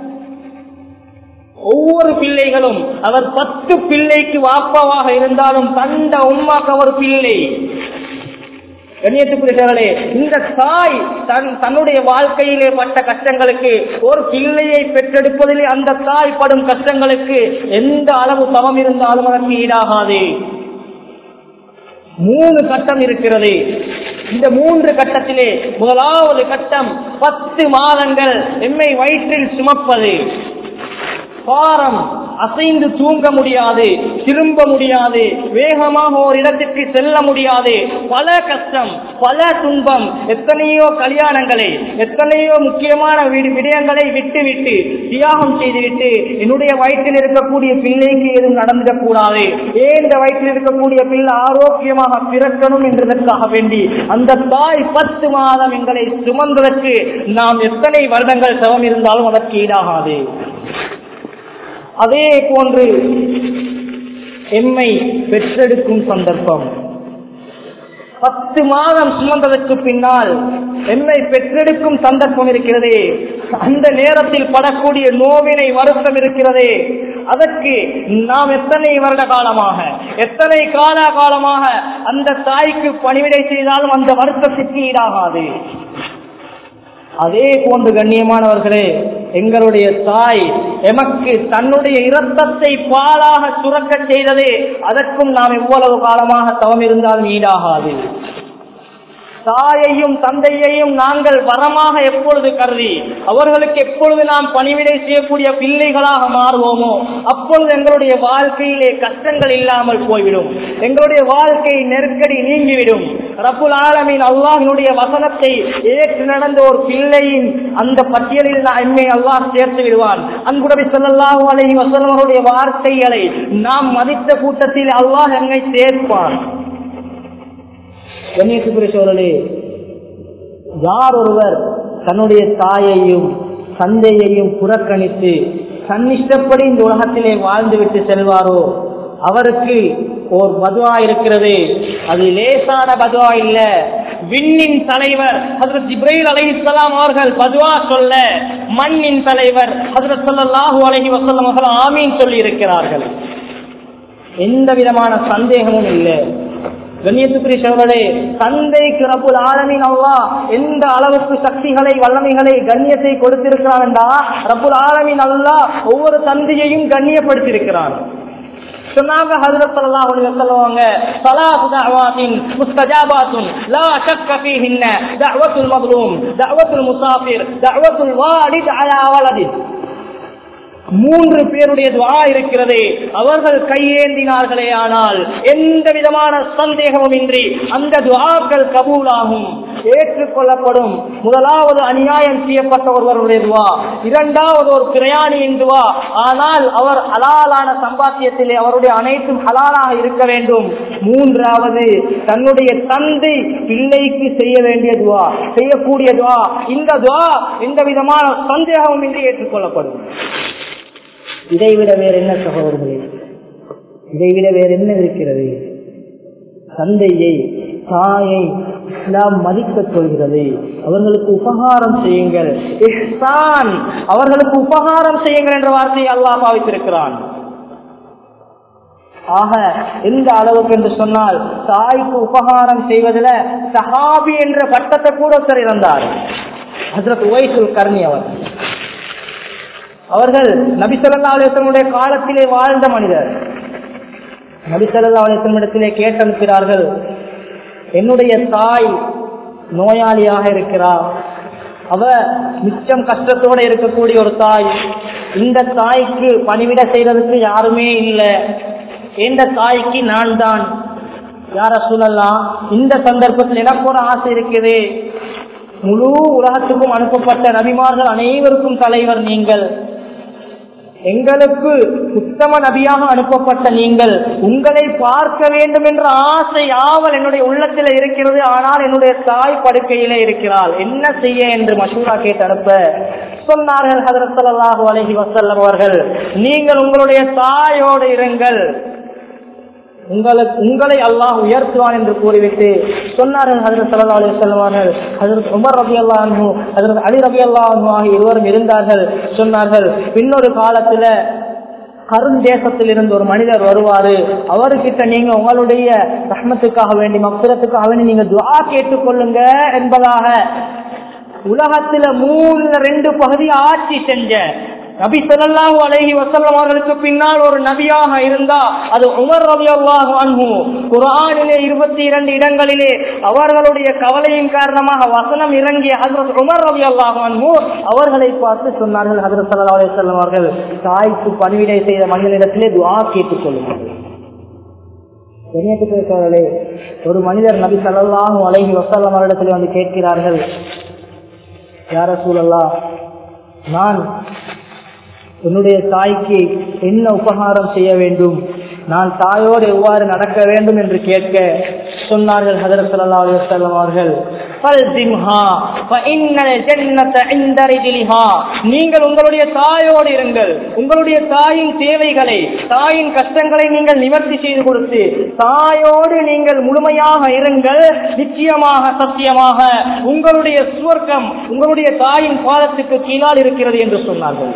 ஒவ்வொரு பிள்ளைகளும் அவர் பத்து பிள்ளைக்கு வாப்பாவாக இருந்தாலும் தந்த உம்மாக்கு அவர் பிள்ளை கண்ணியத்துக்குரியவர்களே இந்த தாய் தன் தன்னுடைய வாழ்க்கையிலே பட்ட கஷ்டங்களுக்கு ஒரு பிள்ளையை பெற்றெடுப்பதிலே அந்த தாய் படும் கஷ்டங்களுக்கு எந்த அளவு தவம் இருந்தாலும் அதற்கு ஈடாகாது மூணு கட்டம் இருக்கிறது இந்த மூன்று கட்டத்திலே முதலாவது கட்டம் பத்து மாதங்கள் எம்மை வயிற்றில் சுமப்பது பாரம் அசைந்து தூங்க முடியாது திரும்ப முடியாது வேகமாக ஒரு இடத்திற்கு செல்ல முடியாது பல கஷ்டம் பல துன்பம் எத்தனையோ கல்யாணங்களை எத்தனையோ முக்கியமான வி- விடயங்களை விட்டு விட்டு தியாகம் செய்துவிட்டு என்னுடைய வயிற்றில் இருக்கக்கூடிய பிள்ளைக்கு எதுவும் நடந்துடக் கூடாது ஏன் இந்த வயிற்றில் இருக்கக்கூடிய பிள்ளை ஆரோக்கியமாக பிறக்கணும் என்றதற்காக வேண்டி அந்த தாய் பத்து மாதம் எங்களை சுமந்ததற்கு நாம் எத்தனை வருடங்கள் தவம் இருந்தாலும் அதற்கு ஈடாகாது அதே போன்று எம்மை பெற்றெடுக்கும் சந்தர்ப்பம் பத்து மாதம் சுமந்ததற்கு பின்னால் எம்மை பெற்றெடுக்கும் சந்தர்ப்பம் இருக்கிறதே அந்த நேரத்தில் படக்கூடிய நோவினை வருத்தம் இருக்கிறதே அதற்கு நாம் எத்தனை வருட காலமாக எத்தனை கால காலமாக அந்த தாய்க்கு பணிவிடை செய்தாலும் அந்த வருத்தத்திற்கு ஈடாகாது அதே போன்று கண்ணியமானவர்களே எங்களுடைய தாய் எமக்கு தன்னுடைய இரத்தத்தை பாலாக சுரக்க செய்ததே அதற்கும் நாம் எவ்வளவு காலமாக தவம் இருந்தாலும் ஈடாகாது தாயையும் தந்தையையும் நாங்கள் வரமாக எப்பொழுது கருதி அவர்களுக்கு எப்பொழுது நாம் பணிவிடை செய்யக்கூடிய பிள்ளைகளாக மாறுவோமோ அப்பொழுது எங்களுடைய வாழ்க்கையிலே கஷ்டங்கள் இல்லாமல் போய்விடும் எங்களுடைய வாழ்க்கை நெருக்கடி நீங்கிவிடும் ரப்புல் ஆலமின் அல்லாஹினுடைய வசனத்தை ஏற்று நடந்த ஒரு பிள்ளையின் அந்த பட்டியலில் நான் எம்மை அல்லாஹ் சேர்த்து விடுவான் அன்புடவை சொல்லல்லாஹு அலைஹி வஸல்லம் அவருடைய வார்த்தைகளை நாம் மதித்த கூட்டத்தில் அல்லாஹ் எம்மை சேர்ப்பான் கணேசுபுரி சோழலே யார் ஒருவர் தன்னுடைய தாயையும் தந்தையையும் புறக்கணித்து தன்னிஷ்டப்படி இந்த உலகத்திலே வாழ்ந்துவிட்டு செல்வாரோ அவருக்கு ஓர் பதுவா இருக்கிறது அது லேசான பதுவா இல்ல விண்ணின் தலைவர் ஹசரத் இப்ராஹிம் அலைஹிஸ்ஸலாம் அவர்கள் பதுவா சொல்ல மண்ணின் தலைவர் ஹசரத் ஸல்லல்லாஹு அலைஹி வஸல்லம் அவர்கள் ஆமீன் சொல்லி இருக்கிறார்கள் எந்த விதமான சந்தேகமும் இல்லை கண்ணியத்துக்குரிய சோழரே தந்தைக்கு ரப்புல் ஆலமின் அல்லா எந்த அளவுக்கு சக்திகளை வல்லமைகளை கண்ணியத்தை கொடுத்திருக்கிறான் என்றா ரப்புல் ஆலமின் அல்லா ஒவ்வொரு தந்தையையும் கண்ணியப்படுத்தியிருக்கிறான் சொன்னாங்க ஹஜரத் ஸல்லல்லாஹு அலைஹி வஸல்லம் ஸலாத்து தஅவாத்தின் முஸ்தஜாபாத்துன் லா ஷக்க ஃபீஹின்ன தஅவத்துல் மظلوم தஅவத்துல் முசாஃபிர் தஅவத்துல் வாலித் அலா வலதி மூன்று பேருடைய துவா இருக்கிறது அவர்கள் கையேந்தினார்களே ஆனால் எந்த விதமான சந்தேகமும் இன்றி அந்த துவாக்கள் கபூலாகும் ஏற்றுக்கொள்ளப்படும் முதலாவது அநியாயம் செய்யப்பட்ட ஒருவருடைய துவா இரண்டாவது ஒரு பிரயாணியின் துவா ஆனால் அவர் ஹலாலான சம்பாத்தியத்திலே அவருடைய அனைத்தும் ஹலாலாக இருக்க வேண்டும் மூன்றாவது தன்னுடைய தந்தை பிள்ளைக்கு செய்ய வேண்டிய துவா செய்யக்கூடிய துவா இந்த துவா எந்த விதமான சந்தேகமும் இன்றி ஏற்றுக்கொள்ளப்படும் இதைவிட வேற என்ன சகோதரர்களே இதைவிட வேற என்ன இருக்கிறது தந்தையை தாயை இஸ்லாம் மதிக்கச் சொல்கிறது அவர்களுக்கு உபகாரம் செய்யுங்கள் இஹ்சான் அவர்களுக்கு உபகாரம் செய்யுங்கள் என்ற வார்த்தையை அல்லாஹ் பாவித்திருக்கிறான் ஆக எந்த அளவுக்கு என்று சொன்னால் தாய்க்கு உபகாரம் செய்வதில் சஹாபி என்ற பட்டத்தை கூட ஒருத்தர் இருந்தார் ஹசரத் உவைசுல் கர்ணி அவர் அவர்கள் நபி சொல்லா அலுவலமுடைய காலத்திலே வாழ்ந்த மனிதர் நபி சொல்லா அலுவலமிடத்திலே கேட்டனுப்பினார்கள் என்னுடைய தாய் நோயாளியாக இருக்கிறார் அவ மிச்சம் கஷ்டத்தோட இருக்கக்கூடிய ஒரு தாய் இந்த தாய்க்கு பணிவிட செய்யறதுக்கு யாருமே இல்லை இந்த தாய்க்கு நான் தான் யார சொல்லலாம் இந்த சந்தர்ப்பத்தில் எனக்கு ஒரு ஆசை இருக்குது முழு உலகத்துக்கும் அனுப்பப்பட்ட நபிமார்கள் அனைவருக்கும் தலைவர் நீங்கள் எங்களுக்கு உத்தம நபியாக அனுப்பப்பட்ட நீங்கள் உங்களை பார்க்க வேண்டும் என்ற ஆசை ஆவல் என்னுடைய உள்ளத்தில் இருக்கிறது ஆனால் என்னுடைய தாய் படுக்கையிலே இருக்கிறாள் என்ன செய்ய என்று மசூரா கேட்டு அனுப்ப சொன்னார்கள் ஹதரத் ஸல்லல்லாஹு அலைஹி வஸல்லம் அவர்கள் நீங்கள் உங்களுடைய தாயோடு இருங்கள் உங்களுக்கு உங்களை அல்லாஹ் உயர்த்துவான் என்று கூறிவிட்டு சொன்னார்கள் ஹதரத் ஸல்லல்லாஹு அலைஹி வஸல்லம் அவர்கள் ஹதரத் உமர் ரலியல்லாஹு அன்ஹு ஹதரத் அலி ரலியல்லாஹு அன்ஹு ஆகிய இருவரும் இருந்தார்கள் சொன்னார்கள் பின்னொரு காலத்துல கருந்தேசத்தில் இருந்து ஒரு மனிதர் வருவாரு அவர்கிட்ட நீங்க உங்களுடைய ரஹ்மத்துக்காக வேண்டி மக்சரத்துக்காக வேண்டி நீங்க துஆ கேட்டுக்கொள்ளுங்க என்பதாக உலகத்துல மூணுல ரெண்டு பகுதி ஆட்சி செஞ்ச நபி ஸல்லல்லாஹு அலைஹி வஸல்லம் அவர்களுக்கு பின்னால் ஒரு நபியாக இருந்தா அது உமர் ரலியல்லாஹு அன்ஹு குர்ஆனிலே 22 இடங்களிலே அவர்களுடைய கவலையின் காரணமாக வசனம் இறங்கிய ஹஜ்ரத் உமர் ரலியல்லாஹு அன்ஹு அவர்களை பார்த்து சொன்னார்கள் ஹஜ்ரத் ஸல்லல்லாஹு அலைஹி வஸல்லம் அவர்கள் தாய்க்கு பணிவிடை செய்த மனிதனிடத்திலே துஆ கேட்டுக் கொள்ளுங்கள் கண்ணியத்துக்குரியவர்களே, ஒரு மனிதர் நபி ஸல்லல்லாஹு அலைஹி வஸல்லம் அவரிடத்தில் வந்து கேட்கிறார்கள் யார சூழல்லா நான் என்னுடைய தாய்க்கு என்ன உபகாரம் செய்ய வேண்டும் நான் தாயோடு எவ்வாறு நடக்க வேண்டும் என்று கேட்க சொன்னார்கள் ஹதரத் ஸல்லல்லாஹு அலைஹி வஸல்லம் அவர்கள் ஃபல்சிம்ஹா ஃபஇன்னல் ஜன்னத இன்த ரிஜ்லிஹா நீங்கள் உங்களுடைய தாயோடு இருங்கள் உங்களுடைய தாயின் தேவைகளை தாயின் கஷ்டங்களை நீங்கள் நிவர்த்தி செய்து கொடுத்து தாயோடு நீங்கள் முழுமையாக இருங்கள் நிச்சயமாக சத்தியமாக உங்களுடைய சுவர்க்கம் உங்களுடைய தாயின் பாதத்துக்கு கீழால் இருக்கிறது என்று சொன்னார்கள்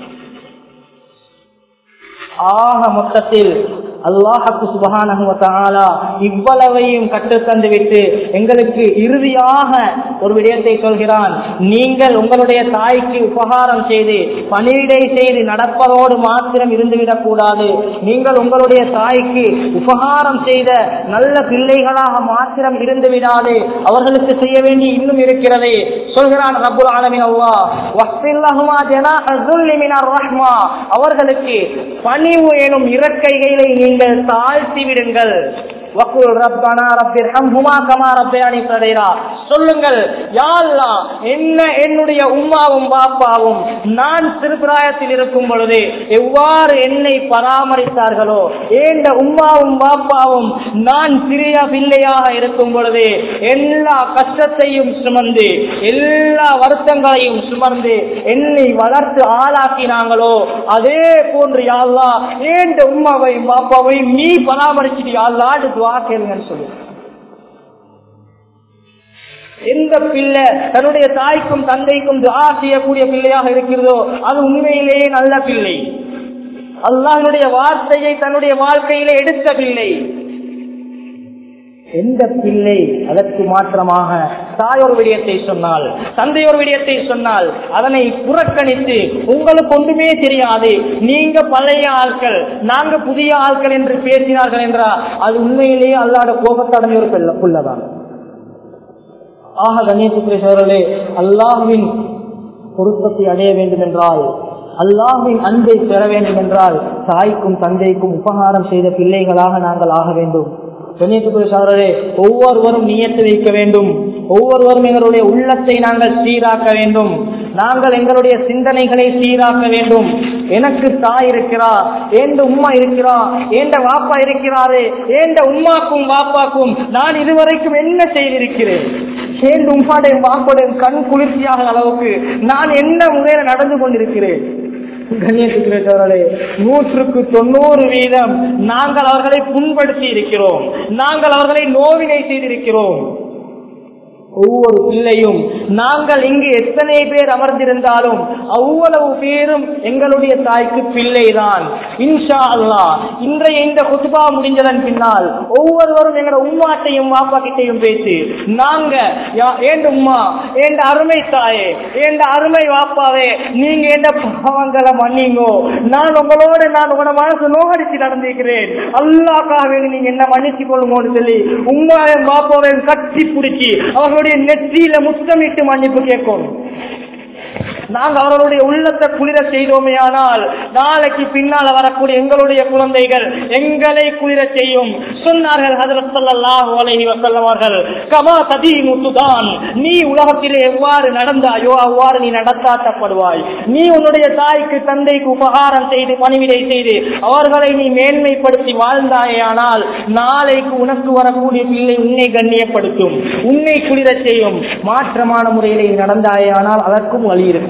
ஆக மொத்தத்தில் அல்லாஹுக்கு சுபஹானஹு வ தஆலா இவ்வளவையும் கற்றுத்தந்து விட்டு எங்களுக்கு இறுதியாக ஒரு விடயத்தை சொல்கிறான் நீங்கள் உங்களுடைய தாய்க்கு உபகாரம் செய்து பணிவிடை செய்து நடப்பதோடு மாத்திரம் இருந்துவிடக் கூடாது நீங்கள் உங்களுடைய தாய்க்கு உபகாரம் செய்த நல்ல பிள்ளைகளாக மாத்திரம் இருந்து விடாது அவர்களுக்கு செய்ய வேண்டி இன்னும் இருக்கிறது சொல்கிறான் ரப்புல் ஆலமின் அல்லாஹ் வஸ்பில்லஹுமா ஜனாஹ ஸுல்லி மினர் ரஹ்மா அவர்களுக்கு பணிவு எனும் இறக்கைகளை நீங்கள் தாழ்த்தி விடுங்கள் வக்குல் ரப்பனா ரப்பிர் ஹம்ஹுமா கமா ரப்பயானி சதைரா சொல்லுங்கள் யா அல்லாஹ் என்ன என்னுடைய உம்மாவும் பாப்பாவும் நான் சிறுபிராயத்தில் இருக்கும் பொழுது எவ்வாறு என்னை பராமரித்தார்களோ ஏண்ட உம்மாவும் பாப்பாவும் நான் சிறிய பிள்ளையாக இருக்கும் பொழுது எல்லா கஷ்டத்தையும் சுமந்து எல்லா வருத்தங்களையும் சுமந்து என்னை வளர்த்து ஆளாக்கினாங்களோ அதே போன்று யாழ்லா ஏண்ட உம்மாவையும் பாப்பாவையும் நீ பராமரிச்சுட்டு யாழ்லான்னு துவா கேளுங்கன்னு சொல்லு எந்த பிள்ளை தன்னுடைய தாய்க்கும் தந்தைக்கும் துவா செய்யக்கூடிய பிள்ளையாக இருக்கிறதோ அது உண்மையிலேயே நல்ல பிள்ளை அல்லாஹ்வுடைய வார்த்தையை தன்னுடைய வாழ்க்கையிலே எடுத்த பிள்ளை எந்த பிள்ளை அதற்கு மாற்றமாக தாய் ஒரு விடயத்தை சொன்னால் தந்தை ஒரு விடயத்தை சொன்னால் அதனை புறக்கணித்து உங்களுக்கு ஒன்றுமே தெரியாது நீங்க பழைய ஆட்கள் நாங்க புதிய ஆட்கள் என்று பேசினார்கள் என்றால் அது உண்மையிலேயே அல்லாத கோபத்தடமை ஒரு பிள்ளை புள்ளதான் ஆக கணேசுக்குரிய சோழர்களே அல்லாஹ்வின் பொருத்தத்தை அடைய வேண்டும் என்றால் அல்லாஹ்வின் அன்பை பெற வேண்டும் என்றால் தாய்க்கும் தந்தைக்கும் உபகாரம் செய்த பிள்ளைகளாக நாங்கள் ஆக வேண்டும் கண்ணியத்துக்குரிய சோழரே ஒவ்வொருவரும் நியத்து வைக்க வேண்டும் ஒவ்வொருவரும் எங்களுடைய உள்ளத்தை நாங்கள் சீராக்க வேண்டும் நாங்கள் எங்களுடைய சிந்தனைகளை சீராக்க வேண்டும் எனக்கு தாய் இருக்கிறா ஏந்த உம்மா இருக்கிறா ஏந்த வாப்பா இருக்கிறாரு ஏந்த உம்மாக்கும் வாப்பாக்கும் நான் இதுவரைக்கும் என்ன செய்திருக்கிறேன் சேர்ந்து உம்மாடைய வாப்போடைய கண் குளிர்ச்சியாக அளவுக்கு நான் என்ன முறையில நடந்து கொண்டிருக்கிறேன் கண்ணியத்துக்குரியவர்களே நூற்றுக்கு தொண்ணூறு வீதம் நாங்கள் அவர்களை புண்படுத்தி இருக்கிறோம் நாங்கள் அவர்களை நோவினை செய்திருக்கிறோம் ஒவ்வொரு பிள்ளையும் நாங்கள் இங்கு எத்தனை பேர் அமர்ந்திருந்தாலும் அவ்வளவு பேரும் எங்களுடைய தாய்க்கு பிள்ளைதான் இன்ஷா அல்லா இன்றைய இந்த குத்துபா முடிஞ்சதன் பின்னால் ஒவ்வொருவரும் எங்களோட உம்மாட்டையும் வாப்பாக்கிட்டையும் பேசி நாங்க யா- ஏண்ட உம்மா ஏண்ட அருமை தாயே ஏண்ட அருமை வாப்பாவே நீங்க என்ன பாவங்களை மன்னிங்கோ நான் உங்களோட நான் உங்களோட மனசு நோகடிச்சு நடந்திருக்கிறேன் அல்லாக்காக வேண்டி நீங்க என்ன மன்னிச்சு கொள்ளுங்கன்னு சொல்லி உங்களையும் பாப்பாவையும் கட்டி பிடிச்சி அவர்களுடைய நெற்றியில முத்தமிட்டு மன்னிப்பு கேட்கணும் நாங்கள் அவர்களுடைய உள்ளத்தை குளிர செய்தோமே ஆனால் நாளைக்கு பின்னால் வரக்கூடிய எங்களுடைய குழந்தைகள் எங்களை குளிர செய்யும் சொன்னார்கள் ஹஜரத் ஸல்லல்லாஹு அலைஹி வஸல்லம் அவர்கள் கமா ததீனு துதான் நீ உலகத்திலே எவ்வாறு நடந்தாயோ அவ்வாறு நீ நடத்தாட்டப்படுவாய் நீ உன்னுடைய தாய்க்கு தந்தைக்கு உபகாரம் செய்து பணிவிடை செய்து அவர்களை நீ மேன்மைப்படுத்தி வாழ்ந்தாயானால் நாளைக்கு உனக்கு வரக்கூடிய பிள்ளை உன்னை கண்ணியப்படுத்தும் உன்னை குளிரச் செய்யும் மாற்றமான முறையில் நீ நடந்தாயானால் அதற்கும் வழி இருக்கிறது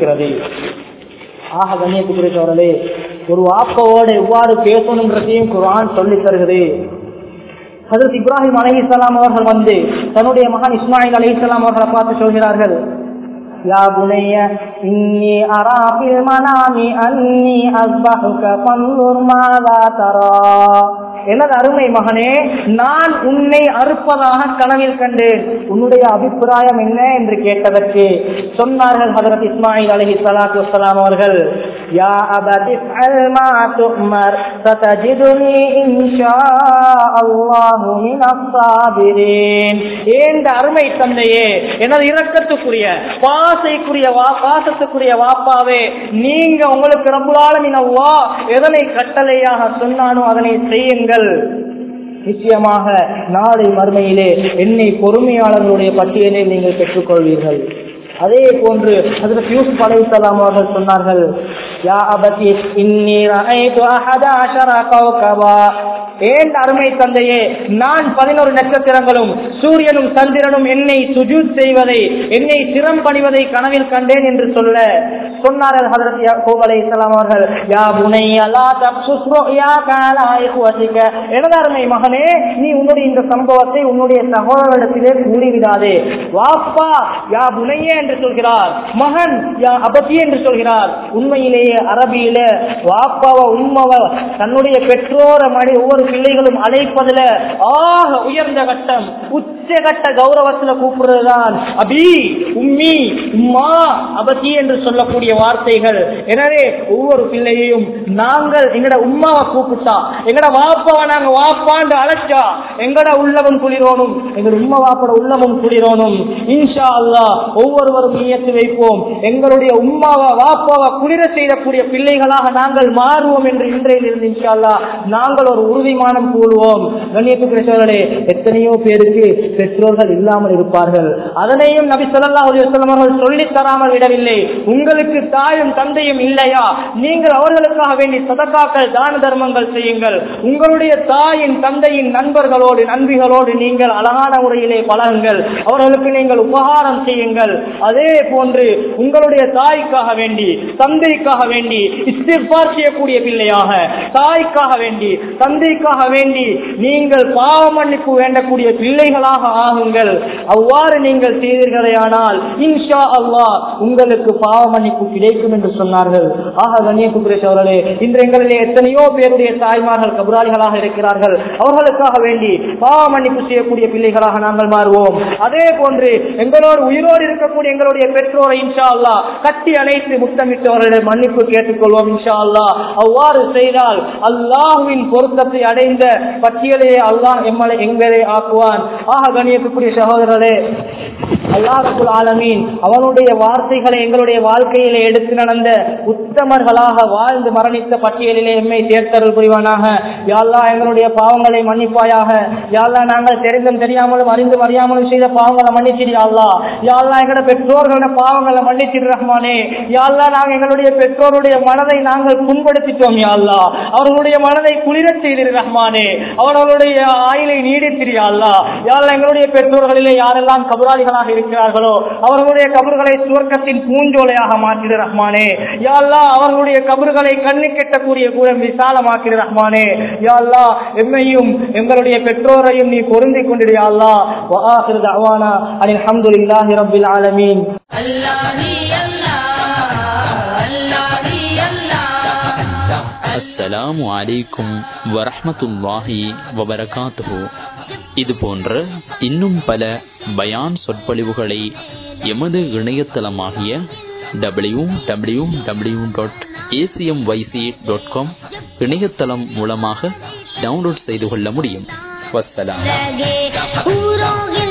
ஆக கண்ணியத்துக்குரியவர்களே ஒரு வாப்பவோடு எவ்வாறு பேசணுன்றதையும் குர்ஆன் சொல்லித் தருகிறது ஹஜரத் இப்ராஹிம் அலைஹிஸ்ஸலாம் அவர்கள் வந்து தன்னுடைய மகன் இஸ்மாயில் அலைஹிஸ்ஸலாம் அவர்களை பார்த்து சொல்கிறார்கள் يا بني إني أرى في المنام أني أذبحك فانظر ماذا ترى எனது அருமை மகனே நான் உன்னை அறுப்பதாக கனவில் கண்டேன் உன்னுடைய அபிப்பிராயம் என்ன என்று கேட்டதற்கு சொன்னார்கள் ஹதரத் இஸ்மாயில் அலஹி சலாத்து வலாம் அவர்கள் யா அபதி ஃஅல் மா துமர் சதஜிதுனி இன்ஷா அல்லாஹு மினஸ் சாபிரீன் ஏந்த அருமை தந்தையே எனது இரக்கத்துக்குரிய பாசைக்குரிய வா பாசத்துக்குரிய வாப்பாவே நீங்க உங்களுக்கு ரப்புல் ஆலமீன் அல்லாஹ் எதனை கட்டளையாக சொன்னானோ அதனை செய்யுங்கள் நிச்சயமாக நாளை மறுமையிலே என்னை பொறுமையாளர்களுடைய பட்டியலை நீங்கள் பெற்றுக்கொள்வீர்கள் அதே போன்று அதில் யூசுப் அலைஹிஸ்ஸலாம் அவர்கள் சொன்னார்கள் யா அபதி இன்னி ரஅய்து அஹத அஷர கௌகபா ஏன் அருமை தந்தையே நான் பதினோரு நட்சத்திரங்களும் சூரியனும் சந்திரனும் என்னை சுஜூத் செய்வதை என்னை சிரம் பணிவதை கனவில் கண்டேன் என்று சொல்ல சொன்னார்கள் ஹதரத் யாக்கூப் அலைஹிஸ்ஸலாம் அவர்கள் யா புனைய லா தப்சுஸ் ருயா காலா இஹ்வதிக எனது அருமை மகனே நீ உன்னுடைய இந்த சம்பவத்தை உன்னுடைய சகோதரரிடத்திலே கூறிவிடாதே வாப்பா யா புனைய என்று சொல்கிறார் மகன் யா அபதி என்று சொல்கிறார் உண்மையிலேயே அரபியில வாப்பாவ உம்மவ தன்னுடைய பெற்றோர மணி ஒவ்வொரு பிள்ளைகளும் அழைப்பதுல ஆக உயர்ந்த கட்டம் உச்சகட்ட கௌரவத்துல கூப்பிடுறதுதான் அபி உம்மி உம்மா அபதி என்று சொல்லக்கூடிய வார்த்தைகள் எனவே ஒவ்வொரு பிள்ளையையும் நாங்கள் எங்கட உம்மாவை கூப்பிட்டா எங்கட வாப்பாவை நாங்க வாப்பான்னு அழைச்சா எங்கட உள்ளமும் குளிரோனும் எங்கட உம்மா வாப்பட உள்ளமும் குளிரோனும் இன்ஷா அல்லாஹ் ஒவ்வொருவரும் நியத்து வைப்போம் எங்களுடைய உம்மாவை வாப்பாவை குளிர செய்யக்கூடிய பிள்ளைகளாக நாங்கள் மாறுவோம் என்று இன்றையிலிருந்து இன்ஷா அல்லாஹ் நாங்கள் ஒரு உறுதிமானம் கூறுவோம் கண்ணியத்துக்குரியவர்களே எத்தனையோ பேருக்கு பெற்றோர்கள் இல்லாமல் இருப்பார்கள் அதனையும் நபி ஸல்லல்லாஹு அலைஹி வஸல்லம் அவர்கள் சொல்லித் தராமல் விடவில்லை உங்களுக்கு தாயும் தந்தையும் இல்லையா நீங்கள் அவர்களுக்காக வேண்டி சதக்காக்கள் தான தர்மங்கள் செய்யுங்கள் உங்களுடைய தாயின் தந்தையின் நண்பர்களோடு நண்பிகளோடு நீங்கள் அழகான முறையிலே பழகுங்கள் அவர்களுக்கு நீங்கள் உபகாரம் செய்யுங்கள் அதே போன்று உங்களுடைய தாய்க்காக வேண்டி தந்தைக்காக வேண்டி இஸ்திஃபார் செய்யக்கூடிய பிள்ளையாக தாய்க்காக வேண்டி தந்தைக்காக வேண்டி நீங்கள் பாவ மன்னிப்பு வேண்டக்கூடிய பிள்ளைகளாக ஆகுங்கள் அவ்வாறு நீங்கள் செய்தீர்களேயானால் இன்ஷா அல்லாஹ் உங்களுக்கு பாவ மன்னிப்பு கிடைக்கும் என்று சொன்னார்கள் ஆக கண்ணியக்குரேஷ் அவர்களே இன்று எங்களிலே எத்தனையோ பேருடைய தாய்மார்கள் கபராளிகளாக இருக்கிறார்கள் அவர்களுக்காக வேண்டி பாவ மன்னிப்பு செய்யக்கூடிய பிள்ளைகளாக நாங்கள் மாறுவோம் அதே போன்று எங்களோடு உயிரோடு இருக்கக்கூடிய எங்களுடைய பெற்றோரை இன்ஷா அல்லாஹ் கட்டி அணைத்து முத்தமிட்டு அவர்களை மன்னிப்பு கேட்டுக்கொள்வோம் இன்ஷா அல்லாஹ் அவ்வாறு செய்தால் அல்லாஹுவின் பொருத்தத்தை அடைந்த பட்டியலையே அல்லாஹ் எம்மலை எங்களை ஆக்குவான் ஆக கணியத்துக்குரிய சகோதரரே அல்லாஹ் ரபுல் ஆலமீன் அவனுடைய வார்த்தைகளை எங்களுடைய வாழ்க்கையிலே எடுத்து நடந்த உத்தமர்களாக வாழ்ந்து மரணித்த பட்டியலிலே எம்மை சேர்த்தருள் புரிவானாக யாழ்லா எங்களுடைய பாவங்களை மன்னிப்பாயாக யாழ்லா நாங்கள் தெரிந்தும் தெரியாமலும் அறிந்தும் அறியாமலும் செய்த பாவங்களை மன்னிச்சிடு யாழ்லா யாழ்லா எங்களோட பெற்றோர்களோட பாவங்களை மன்னிச்சிடு ரஹ்மானே யாழ்லா நாங்கள் எங்களுடைய பெற்றோருடைய மனதை நாங்கள் புண்படுத்திட்டோம் யாழ்லா அவர்களுடைய மனதை குளிரச் செய்திரு ரஹ்மானே அவர்களுடைய ஆயிலை நீடித்திரு யாழ்லா யாழ்லா எங்களுடைய பெற்றோர்களிலே யாரெல்லாம் கபராளிகளாக இருக்கிறார்களோ அவர்களுடைய கபர்களை சுவர்க்கத்தின் பூஞ்சோலையாக மாற்றிடு ரஹ்மானே யாழ்லா அவர்களுடைய கபர்களை கண்ணு கெட்டக்கூடிய கூட விசாலமாக்கிடு ரஹ்மானே யாழ்லா எம்மையும் எங்களுடைய பெற்றோரையும் நீ பொருந்திக் கொண்டிடு யாழ்லா வஆஹிரு தஅவானா அனில் ஹம்துலில்லாஹி ரப்பில் ஆலமீன் அஸ்ஸலாமு அலைக்கும் வரஹ்மத்துல்லாஹி வபரகாத்துஹு இது போன்ற இன்னும் பல பயான் சொற்பொழிவுகளை எமது இணையதளமாகிய W W W dot ACM YC dot com இணையதளம் மூலமாக டவுன்லோட் செய்து கொள்ள முடியும் வஸ்ஸலாம் लगे पूरों के